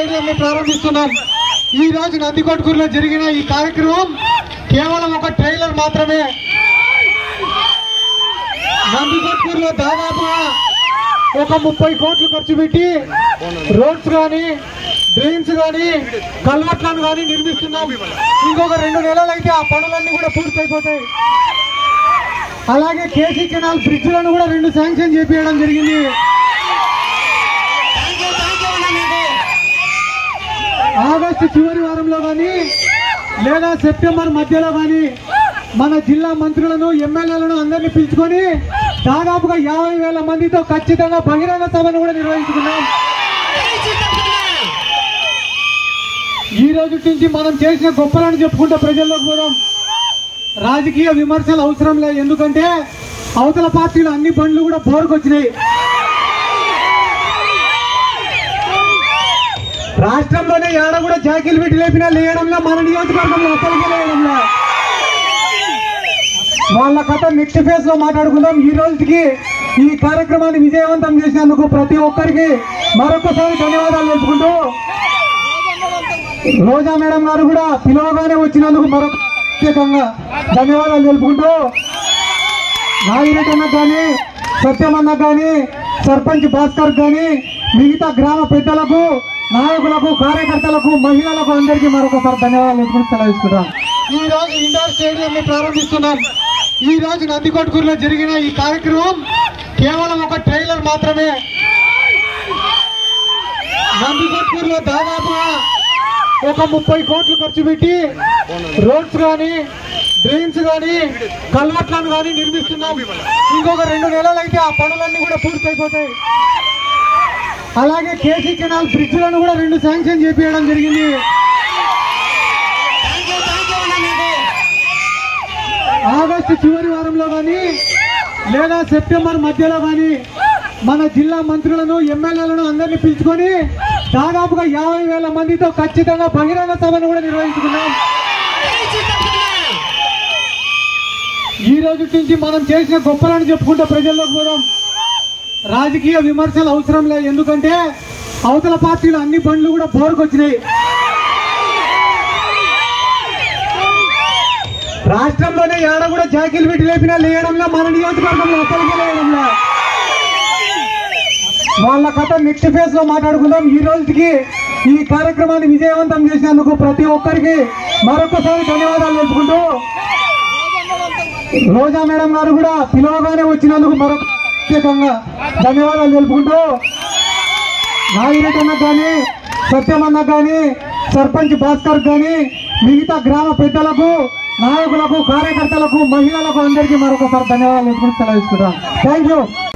stadium ని ప్రారంభిస్తున్నాం ఈ రోజు నందికొట్కూరులో జరిగిన ఈ కార్యక్రమం కేవలం ఒక ట్రైలర్ మాత్రమే నందికొట్కూరులో దాదాపుగా ఒక ముప్పై కోట్లు ఖర్చు పెట్టి రోడ్స్ కానీ డ్రైన్స్ కానీ కల్వర్ట్లను కానీ నిర్మిస్తున్నాం ఇంకొక రెండు నెలలు అయితే ఆ పనులన్నీ కూడా పూర్తయిపోతాయి అలాగే కేసీ కెనాల్ బ్రిడ్జ్లను కూడా రెండు శాంక్షన్ చేపించడం జరిగింది ఆగస్టు చివరి వారంలో కానీ లేదా సెప్టెంబర్ మధ్యలో కానీ మన జిల్లా మంత్రులను ఎమ్మెల్యేలను అందరినీ పిలుచుకొని దాదాపుగా యాభై వేల మందితో ఖచ్చితంగా బహిరంగ సభను కూడా నిర్వహించుకున్నాం ఈ రోజు నుంచి మనం చేసిన గొప్పలను చెప్పుకుంటే ప్రజల్లోకి పోదాం రాజకీయ విమర్శలు అవసరం లేదు ఎందుకంటే అవతల పార్టీలు అన్ని బండ్లు కూడా బోరుకొచ్చినాయి రాష్ట్రంలోనే ఏడ కూడా జాకీలు పెట్టి లేపినా లేయడంలో మన నియోజకవర్గంలో అసలుగా లేయడంలో వాళ్ళ కథ నెక్స్ట్ ఫేజ్ లో మాట్లాడుకుందాం ఈ రోజుకి ఈ కార్యక్రమాన్ని విజయవంతం చేసినందుకు ప్రతి ఒక్కరికి మరొకసారి ధన్యవాదాలు తెలుపుకుంటూ రోజా మేడం గారు కూడా పిలవగానే వచ్చినందుకు మరొక ప్రత్యేకంగా ధన్యవాదాలు తెలుపుకుంటూ నాగిరెడ్డి అన్నకు కానీ సత్యమన్నకు కానీ సర్పంచ్ భాస్కర్ కానీ మిగతా గ్రామ పెద్దలకు నాయకులకు కార్యకర్తలకు మహిళలకు అందరికీ మరొకసారి ధన్యవాదాలు తెలుపుకుంటూ సెలవిస్తున్నాం ఈ రోజు ఇండోర్ స్టేడియం ని ప్రారంభిస్తున్నాం ఈ రోజు నందికొట్కూరులో జరిగిన ఈ కార్యక్రమం కేవలం ఒక ట్రైలర్ మాత్రమే నందికొట్కూరులో దాదాపుగా ఒక ముప్పై కోట్లు ఖర్చు పెట్టి రోడ్స్ కానీ డ్రైన్స్ కానీ కల్వర్ట్లను కానీ నిర్మిస్తున్నాం ఇంకొక రెండు నెలలు అయితే ఆ పనులన్నీ కూడా పూర్తయిపోతాయి అలాగే కేసీ కెనాల్ బ్రిడ్జ్లను కూడా రెండు శాంక్షన్ చేపించడం జరిగింది ఆగస్టు చివరి వారంలో కానీ లేదా సెప్టెంబర్ మధ్యలో కానీ మన జిల్లా మంత్రులను ఎమ్మెల్యేలను అందరినీ పిలుచుకొని దాదాపుగా యాభై వేల మందితో ఖచ్చితంగా బహిరంగ సభను కూడా నిర్వహించుకున్నాం ఈ రోజు నుంచి మనం చేసిన గొప్పలను చెప్పుకుంటే ప్రజల్లోకి పోదాం రాజకీయ విమర్శలు అవసరం లేదు ఎందుకంటే అవతల పార్టీలు అన్ని బండ్లు కూడా బోరుకొచ్చినాయి రాష్ట్రంలోనే ఏడ కూడా జాకీలు పెట్టి లేపినా లేయడంలో మన నియోజకవర్గంలో అసలుగా లేయడంలో వాళ్ళ కథ నెక్స్ట్ ఫేజ్ లో మాట్లాడుకుందాం ఈ రోజుకి ఈ కార్యక్రమాన్ని విజయవంతం చేసినందుకు ప్రతి ఒక్కరికి మరొకసారి ధన్యవాదాలు తెలుపుకుంటూ రోజా మేడం గారు కూడా పిలవగానే వచ్చినందుకు మరొక ప్రత్యేకంగా ధన్యవాదాలు తెలుపుకుంటూ నాగిరెడ్డి అన్నకు కానీ సత్యమన్నకు కానీ సర్పంచ్ భాస్కర్ కానీ మిగతా గ్రామ పెద్దలకు నాయకులకు కార్యకర్తలకు మహిళలకు అందరికీ మరొకసారి ధన్యవాదాలు తెలుపుకుంటూ సెలవిస్తున్నాం థ్యాంక్ యూ